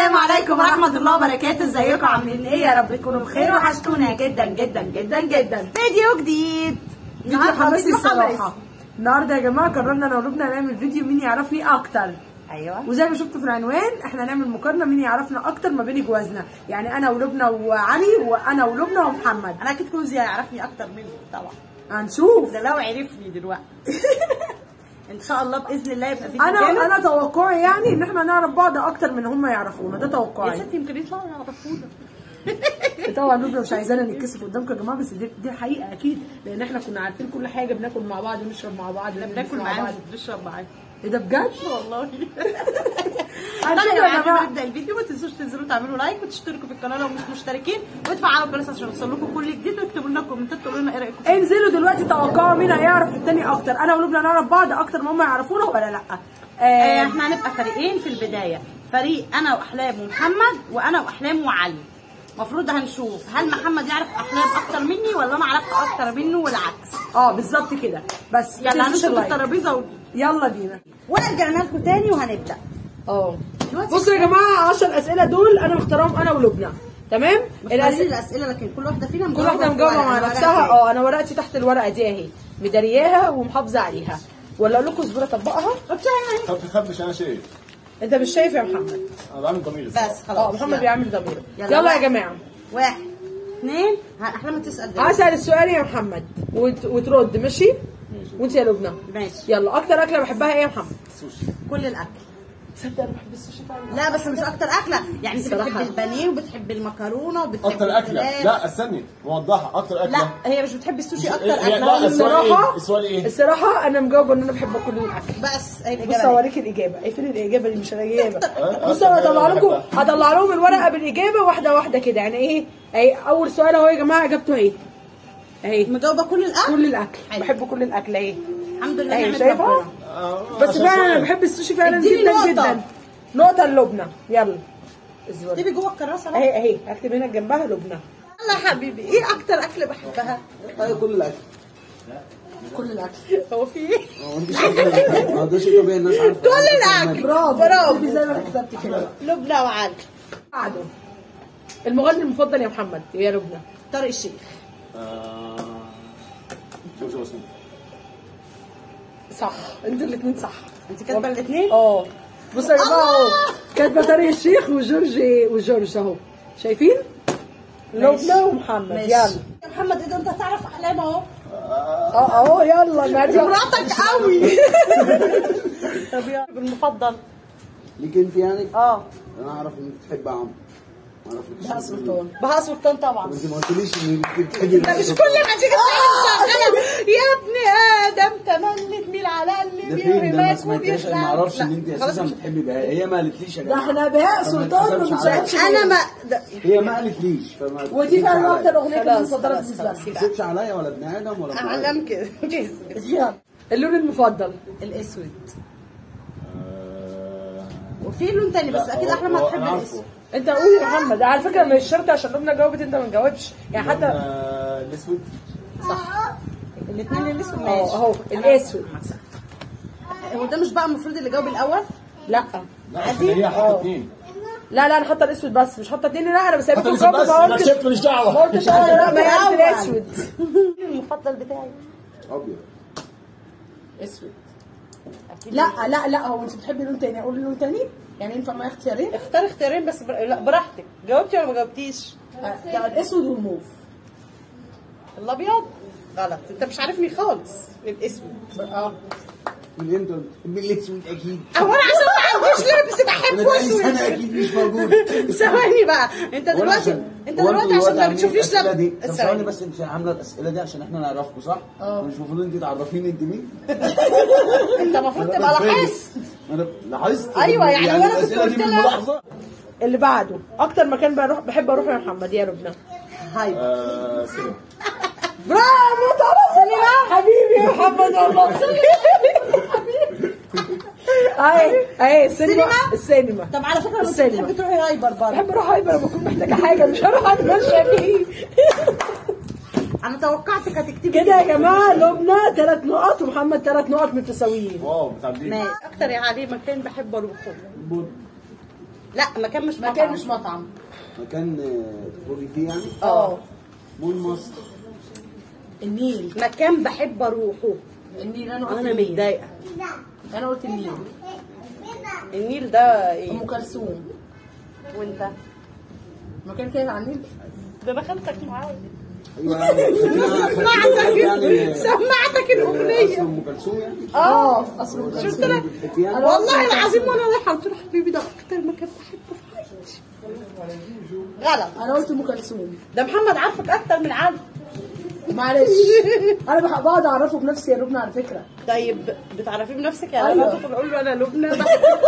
السلام عليكم ورحمة الله وبركاته ازيكم عاملين ايه يا رب تكونوا بخير وحشتونا جدا جدا جدا جدا فيديو جديد فيديو النهارده حماسي فيديو الصراحة حماسي. النهارده يا جماعة قررنا انا ولبنى نعمل فيديو مين يعرفني اكتر ايوه وزي ما شفتوا في العنوان احنا هنعمل مقارنة مين يعرفنا اكتر ما بين جوازنا يعني انا ولبنى وعلي وانا ولبنى ومحمد انا اكيد كوزي هيعرفني اكتر مني طبعا هنشوف ده لو عرفني دلوقتي ان شاء الله باذن الله يبقى فيديو انا جامد. انا توقعي يعني ان احنا نعرف بعض اكتر من هم يعرفونا ده يا توقعي ستي يمكن يطلعوا يعرفونا طبعا لبنى مش عايزانا نتكسف قدامكم يا جماعه بس دي, دي حقيقه اكيد لان احنا كنا عارفين كل حاجه بناكل مع بعض ونشرب مع بعض احنا ونلبس بناكل مع معاهم بعض وبنشرب معاهم ايه ده بجد؟ والله هنشوف طيب يا يا جماعه جماعه نبدا الفيديو ما تنسوش تنزلوا تعملوا لايك وتشتركوا في القناه لو مش مشتركين وتفعلوا الجرس عشان يوصل لكم كل جديد واكتبوا لنا كومنتات تقولوا لنا ايه رايكم فيه. انزلوا دلوقتي توقعوا مين هيعرف التاني اكتر انا ولبنى نعرف بعض اكتر ما هم يعرفونا ولا لا آه، آه احنا هنبقى فريقين في البدايه فريق انا واحلام ومحمد وانا واحلام وعلي المفروض هنشوف هل محمد يعرف احلام اكتر مني ولا انا اعرفها اكتر منه والعكس اه بالظبط كده بس ما يلا تنسوش هنشوف اللايك. الترابيزه و... يلا بينا ورجعنا لكم تاني وهنبدا اه دلوقتي بصوا يا جماعه 10 اسئله دول انا مختارهم انا ولبنى تمام الاسئله الاسئله الاسئله لكن كل واحده فينا كل واحده مجاوبه مع نفسها اه انا ورقتي تحت الورقه دي اهي مدارياها ومحافظه عليها ولا اقول لكم اصبروا اطبقها طب تخبش انا شايف انت مش شايف يا محمد انا بعمل ضمير بس اه خلاص محمد يلا. بيعمل ضمير يلا يلا, يا واحد. جماعه واحد اثنين ه- احلام تسال دلوقتي. هسال السؤال يا محمد وت... وترد ماشي وانت يا لبنى ماشي يلا اكتر اكله بحبها ايه يا محمد سوشي كل الاكل تصدق انا بحب السوشي فعلا لا بس مش اكتر اكله يعني انت صراحة. بتحب البانيه وبتحب المكرونه وبتحب اكتر اكله الفراخ. لا استني موضحه اكتر اكله لا هي مش بتحب السوشي مش- اكتر هي- اكله لا، هو السؤال الصراحه ايه السؤال ايه الصراحه انا مجاوبه ان انا بحب كل الاكل بس هي بص الاجابه اوريك الاجابه ايه فين الاجابه دي مش الاجابه أه، بص انا أكتر هطلع حاجة لكم بحبها. هطلع لهم الورقه بالاجابه واحده واحده كده يعني ايه اهي اول سؤال اهو يا جماعه اجابته اهي اهي مجاوبه كل الاكل كل الاكل حلو. بحب كل الاكل اهي الحمد لله اهي نعمة شايفه ربنا. آه، بس عشان فعلا انا سؤال. بحب السوشي فعلا اديني جدا نقطة. جدا نقطه للبنى يلا اصبري. اكتبي جوه الكراسه بقى اهي اهي هكتب هنا جنبها لبنى يلا يا حبيبي ايه اكتر اكل بحبها ايوه كل الاكل كل الاكل هو في ايه هو انت شايفه ما ده شيء طبيعي الناس عارفه كل الاكل برافو برافو اكتبي زي ما انا كتبت كده لبنى وعلي بعده المغني المفضل يا محمد يا لبنى طارق الشيخ آه، جورج وسيم صح انتوا الاثنين صح انت كاتبه الاثنين اه بصوا يا جماعه اهو كاتبه طارق الشيخ وجورج وجورج اهو شايفين؟ لبنى ومحمد يلا يا محمد ايه ده انت هتعرف احلام اهو اه اهو يلا نرجع مراتك قوي طب يلا المفضل ليك انت يعني اه انا اعرف ان انت بتحب عمرو ما بهاء اعرفش سلطان بهاء سلطان طبعا انت ما قلتليش ان انت بتحبي ده مش كل ما تيجي تلاقيه شغاله يا ابن ادم تملك ميل على اللي ده فين ده ما بيهمك سمعتهاش انا ما وبيخلق اعرفش لا، ان انت خلاص اساسا مش- بتحبي بهاء هي ما قالتليش يا ده جماعه احنا بهاء طب ما سلطان ما تحسبش عليا. بنشاركش انا ما ده هي ما قالتليش فما ودي تحسبش فعلا عليا. اكتر اغنيه كانت خلاص، مفضله خلاص، بالنسبه خلاص. لي ما تحسبش عليا ولا ابن ادم ولا ابن آدم. اعلم كده جسم يلا اللون المفضل الاسود آه، وفي لون تاني بس لا، اكيد هو- احلام هو هتحب أنا الاسود عارفه. انت قول يا محمد على فكره مش شرط عشان لبنى جاوبت انت ما تجاوبش يعني حتى آه، الاسود صح الاثنين الاسود اه ماشي اهو الاسود هو ده مش بقى المفروض اللي جاوب الاول لا لا عشان هي حاطه اثنين لا لا انا حاطه الاسود بس مش حاطه اتنين لا انا بسيبكم حاطه الاسود كوب بس ما لا قلتش شفت ماليش ما دعوه قلتش اه لا ما هي الأول. الاسود المفضل بتاعي ابيض اسود لا لا لا هو انت بتحبي لون تاني اقول لون تاني يعني ينفع معايا اختيارين اختار اختيارين بس بر... لا براحتك جاوبتي ولا ما جاوبتيش آه، لا الاسود والموف الابيض غلط انت مش عارفني خالص الاسود اه من امتى بتحبي الاسود اكيد هو انا عشان ما عنديش لبس انا بحبه بقالي اسود سنه اكيد مش موجود ثواني بقى انت وأنا دلوقتي عشان- انت هو دلوقتي عشان ما عاملين بتشوفيش الأسئلة دي لبس طب ثواني بس انت عامله الاسئله دي عشان احنا نعرفكم صح؟ اه. مش المفروض انت تعرفيني انت مين؟ انت المفروض أنا تبقى فاهم. لاحظت انا لاحظت أيوة، يعني وأنا كنت الاسئله دي قلت لها- بالملاحظه اللي بعده اكتر مكان بروح بحب اروح يا محمد يا لبنى هاي آه، سينما برافو طبعا سليمان حبيبي يا محمد والله اهي اهي السينما سينما؟ السينما طب على فكره انت السينما. بتحبي تروحي هايبر برضه بحب اروح هايبر لما اكون محتاجه حاجه مش هروح اتمشى فيه انا توقعتك هتكتبي كده يا جماعه لبنى ثلاث نقط ومحمد ثلاث نقط متساويين واو متعدين ماشي اكتر يا علي مكان بحب اروحه بود لا مكان مش مكان مطعم مش مطعم مكان آه، تخرجي فيه يعني اه مول مصر النيل مكان بحب اروحه النيل انا قلت انا النيل متضايقه انا قلت النيل النيل ده ايه ام كلثوم وانت مكان كده على النيل ده انا خدتك معايا ايوه يعني سمعتك الاغنيه اصل ام كلثوم يعني اه اصل ام كلثوم شفت لك بتحبي يعني؟ والله العظيم وانا رايحه قلت له حبيبي ده اكتر مكان بحبه في حياتي غلط انا قلت ام كلثوم ده محمد عارفك اكتر من علي معلش انا بح- بقعد اعرفه بنفسي يا لبنى على فكره طيب بتعرفيه بنفسك يا أيوة. أيوة. بدخل اقول له انا لبنى مش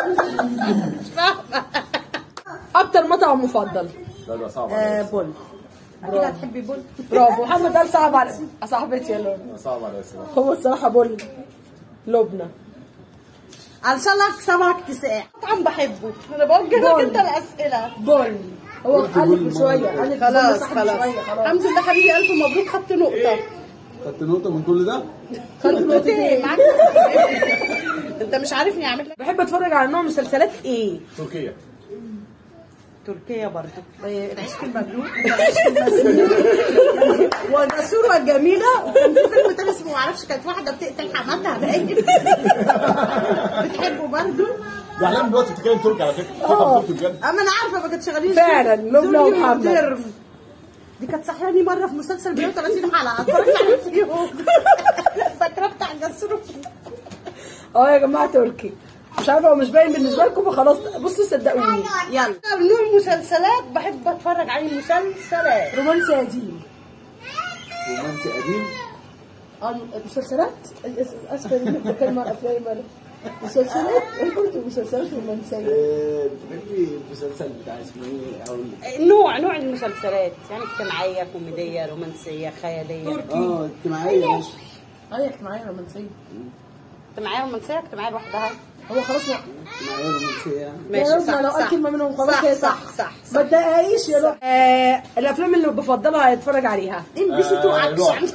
فاهمه اكتر مطعم مفضل لا ده صعب آه عليا بول اكيد هتحبي بول برافو محمد قال صعب على صاحبتي يا لبنى صعب عليا الصراحه هو الصراحه بول لبنى علشان اكسبك تساع مطعم بحبه انا بوجه لك بول. انت الاسئله بول هو قلت قال بول لك مرة شويه تانية. قال لك خلاص بول صاحبي خلاص شوية، خلاص الحمد لله حبيبي الف مبروك خدت نقطه خدت نقطة من كل ده؟ خدت نقطتين نقطتين معاك انت مش عارفني اعمل لك بحب اتفرج على نوع مسلسلات ايه تركيا تركيا برضه العشق المملوك والعشق المسنون والمسور والجميلة وكان في فيلم تاني اسمه معرفش كانت واحدة بتقتل حماتها باين بتحبه برضه ده احلام دلوقتي بتتكلم تركي على فكره تفهم تركي بجد اما انا عارفة ما كانت شغالين فعلا، لبنى زوري ومحمد. وترم. دي كانت صحياني مرة في مسلسل 130 حلقة اتفرجت عليه في يوم فاكرة بتاع جسور اه يا جماعه تركي مش عارفه هو مش باين بالنسبه لكم فخلاص بصوا صدقوني يلا نوع مسلسلات بحب اتفرج عليه مسلسلات رومانسي قديم رومانسي قديم اه المسلسلات اسفه إني بتكلم عن افلام أنا. مسلسلات انا قلت مسلسلات رومانسيه آه، بتحبي المسلسل بتاع اسمه ايه؟ اقول لك نوع نوع المسلسلات يعني اجتماعية كوميدية رومانسية خيالية اه اجتماعية ماشي اه يا اجتماعيه رومانسيه اجتماعية رومانسية اجتماعية لوحدها هو خلاص ما اجتماعية رومانسية يعني يا رب لو قال كلمه منهم خلاص صح هي صح صح صح, ما صح. تضايقيش يا رب آه الافلام اللي بفضلها هيتفرج عليها ام بي سي 2 آه، اكشن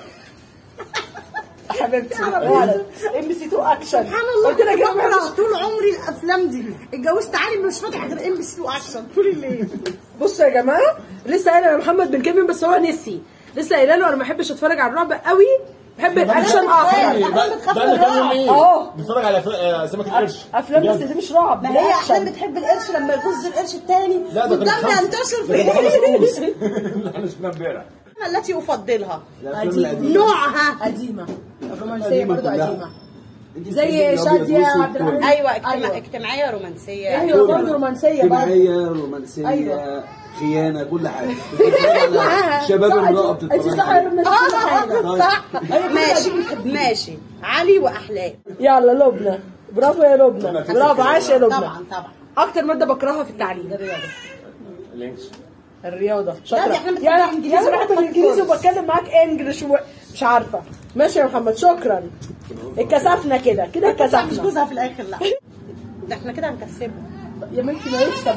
حبيبتي ولد ام بي سي 2 اكشن سبحان الله قلت لك يا بكره جماعة طول عمري الافلام دي اتجوزت علي مش فاتح غير ام بي سي 2 اكشن طول الليل بصوا يا جماعه لسه قايله لمحمد بن كامل بس هو نسي لسه قايله له انا ما بحبش اتفرج على الرعب قوي بحب الاكشن يعني اكتر بقى بقى لنا كام يوم ايه؟ اه. بنتفرج على أفلام- آه، سمك القرش افلام بس بجد. دي مش رعب ما دي هي احلام اكشن بتحب القرش لما يغز القرش التاني لا ده كان والدم خمسة. ينتشر ده كان خمس في رؤوس اللي احنا شفناه امبارح التي افضلها الافلام قديم. القديمة نوعها قديمه رومانسيه قديمة برضه كلها. قديمه انت زي بتحبي الأبيض شادية والأسود عبد الحميد. كله. ايوه اجتماع... أيوة. اجتماعيه رومانسيه ايوه برضه رومانسيه برضه اجتماعية رومانسية أيوة. خيانة كل حاجة بتتفرج على شباب صح، امرأة انت- انت بتتفرج صح يا عليها. ربنا كل حاجه اه صح أيوة، كل ماشي قديم بتحبيه. ماشي علي واحلام يلا لبنى برافو يا لبنى برافو عاش يا لبنى طبعا طبعا اكتر ماده بكرهها في التعليم الانجلش الرياضه لا، شاطره دي احنا بنتكلم يعني إنجليزي يعني انا براحتك بالانجليزي خالص. وبتكلم معاك انجلش ومش عارفه ماشي يا محمد شكرا اتكسفنا كده كده بس مش اتكسفنا جوزها في الاخر لا ده احنا كده هنكسبه يا بنتي ما يكسب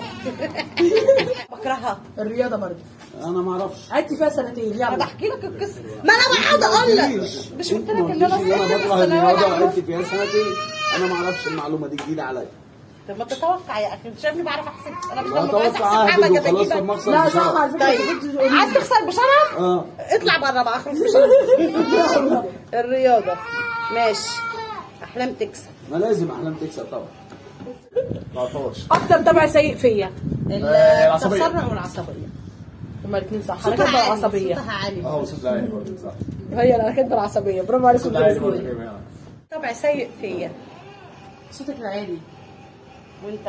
بكرهها الرياضه برضه انا ما اعرفش قعدتي فيها سنتين انا يلا بحكي لك القصه ما انا بقعد اقول لك مش قلت لك ان انا انا سقطت في بكره الثانويه الرياضة العامه قعدت فيها سنتين انا ما اعرفش المعلومة دي جديدة عليا طب ما تتوقع يا اخي مش شايفني بعرف احسب انا مش ما لما عايز اتوقع احسب حاجه اهبد وخلاص كده طب ما اخسر لا صح بسرعة. على فكره طيب كنت تقولي عايز تخسر بشرف اه اطلع بره بقى اخرج بشرف الرياضه ماشي احلام تكسب ما لازم احلام تكسب طبعا ما اعرفهاش اكتر طبع سيء فيا العصبية. التسرع والعصبيه هما الاثنين صح انا صوتها كاتبه عالي العصبيه صوتها عالي اه وصوت العالي برضه صح هي انا كاتبه العصبيه برافو عليكم صوت العالي كلكم. برضه كمان. طبع سيء فيا صوتك العالي وانت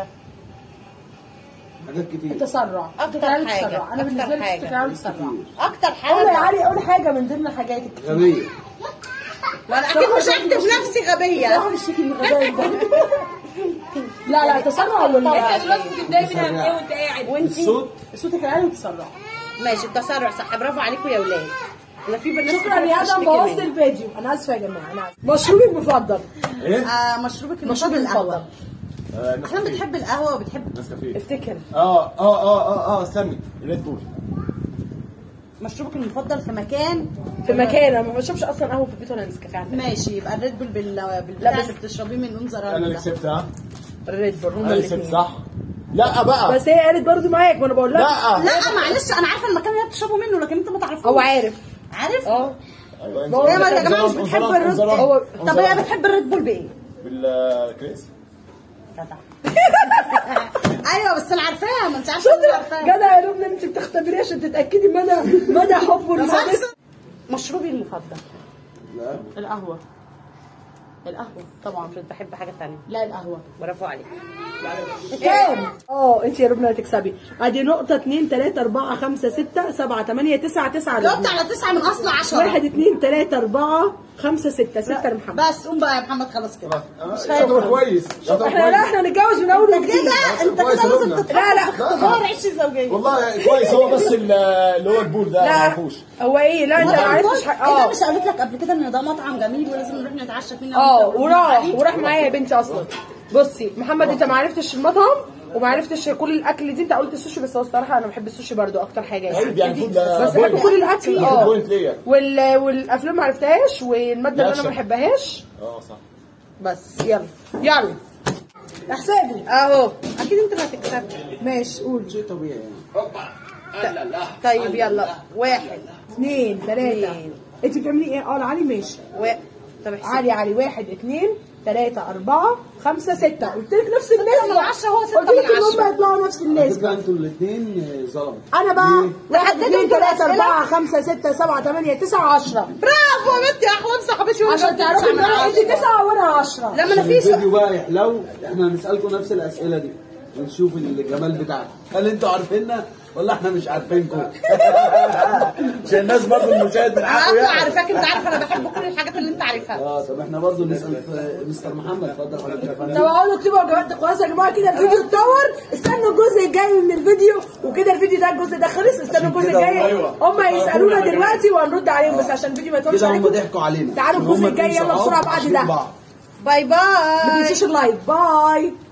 حاجات كتير التسرع أكتر صوتك العالي حاجة. تسرع انا أكتر بالنسبه لي حاجة. صوتك العالي تسرع اكتر قول يا حاجه علي قول حاجه من ضمن حاجاتك غبية ما انا اكيد مش هكتب نفسي غبيه صراحه مش شكل الغباء ده لا لا تسرع ولا وانتي الصوت صوتك العالي وتسرع ماشي التسرع صح برافو عليكم يا ولاد انا في برنامج شكرا يا ادم بوظت الفيديو انا اسفه يا جماعه انا اسفه مشروبي المفضل ايه؟ آه مشروبك مشروبي المفضل المفضل القهوه آه، احنا نسكافيه. بتحب القهوه وبتحب نسكافيه افتكر اه اه اه اه اه استني ريد بول مشروبك المفضل في مكان في مكان انا ما بشربش اصلا قهوه في البيت ولا نسكافيه على فكرة. ماشي يبقى الريد بول بال... بالبتاع لا، بس- اللي بتشربيه من انظر انا اللي كسبت ها الريد بول هما انا اللي كسبت الاثنين صح لا بقى بس هي قالت برضو معاك وانا بقول لها لا لا معلش انا عارفه المكان اللي هي بتشربوا منه لكن انت ما تعرفوش هو عارف عارف؟ اه ايوه انت هو هي ما- يا جماعه مش انظرام- بتحب انظرام- الريد انظرام- هو- طب هي انظرام. بتحب الريد بول بايه؟ بالكريس جدع ايوه بس انا عارفاها ما انت عارفه شاطرة انت عارفاها جدع يا لبنى انت بتختبريه عشان تتاكدي مدى مدى حبه بس للمدرسة. أحسن. مشروبي المفضل لا القهوه القهوه طبعا مش بحب حاجه ثانيه لا القهوه برافو عليك كام؟ اه انت يا ربنا هتكسبي ادي نقطة 2 3 4 5 6 7 8 9 9 جاوبت على تسعه من اصل 10 1 2 3 4 5 6 6 لمحمد بس قوم بقى يا محمد خلاص كده شاطر كويس شاطر احنا لا كويس احنا نتجوز من اول كده وجديد انت كويس كده يا لازم ربنا. تتحط لا، لا. في اختبار عيش الزوجيه والله كويس هو بس ال- اللي هو البول ده ما لا اعرفوش هو ايه لا انت ما عرفتش حاجة. ايه ده اه مش قالت لك قبل كده ان ده مطعم جميل ولازم نروح نتعشى فيه اه وراح وراح معايا يا بنتي اصلا بصي محمد انت ما عرفتش المطعم وما عرفتش كل الاكل دي انت قلت السوشي بس هو الصراحه انا بحب السوشي برضو اكتر حاجه طيب يعني يعني المفروض ده بس بحب بوينت. كل الاكل ده اه بوينت ليا وال... والافلام ما عرفتهاش والماده اللي انا ما الأكشن. بحبهاش اه صح بس يلا يلا احسابي اهو اكيد انت اللي هتكسب ماشي قول شيء طبيعي يعني طيب يلا واحد اثنين ثلاثة اثنين. انت بتعملي ايه؟ اه علي ماشي و... طب احسب علي علي واحد اثنين ثلاثة أربعة خمسة ستة قلت لك نفس النسبة من عشرة هو ستة قلت لك من إن هم عشرة. يطلعوا نفس على النسبة فكره انتوا الاثنين ظلموا أنا بقى ليه؟ واحد تحددوا اثنين انتوا ثلاثة الأسئلة؟ أربعة خمسة ستة سبعة ثمانية تسعة عشرة برافو يا بنتي يا احلام صاحبتي وأنا عشان قلت تعرفي تسعة إن من أنا أنت عشرة. تسعة وأنا عشرة لا ما عشان انا في الفيديو بقى يحلو احنا هنسالكم نفس الاسئله دي ونشوف الجمال بتاعنا هل انتوا عارفيننا ولا احنا مش عارفينكم عشان الناس برضه المشاهد من انا حقه اصلا يعرف. عارفاك انت عارفه انا بحب كل الحاجات اللي انت عارفها اه طب احنا برضه نسال في- مستر محمد اتفضل حضرتك يا طب فندم اقعدوا اكتبوا يا جماعه خلاص يا جماعه كده الفيديو اتطور استنوا الجزء الجاي من الفيديو وكده الفيديو ده الجزء ده خلص استنوا الجزء كده الجاي أيوة. هم يسالونا دلوقتي وهنرد عليهم بس عشان الفيديو ما يطولش كده هم عليكم ضحكوا علينا تعالوا إن الجزء هم الجاي اتنين يلا صحاب بسرعه بعد عاشقين ده بعض. باي باي ما تنسوش اللايك باي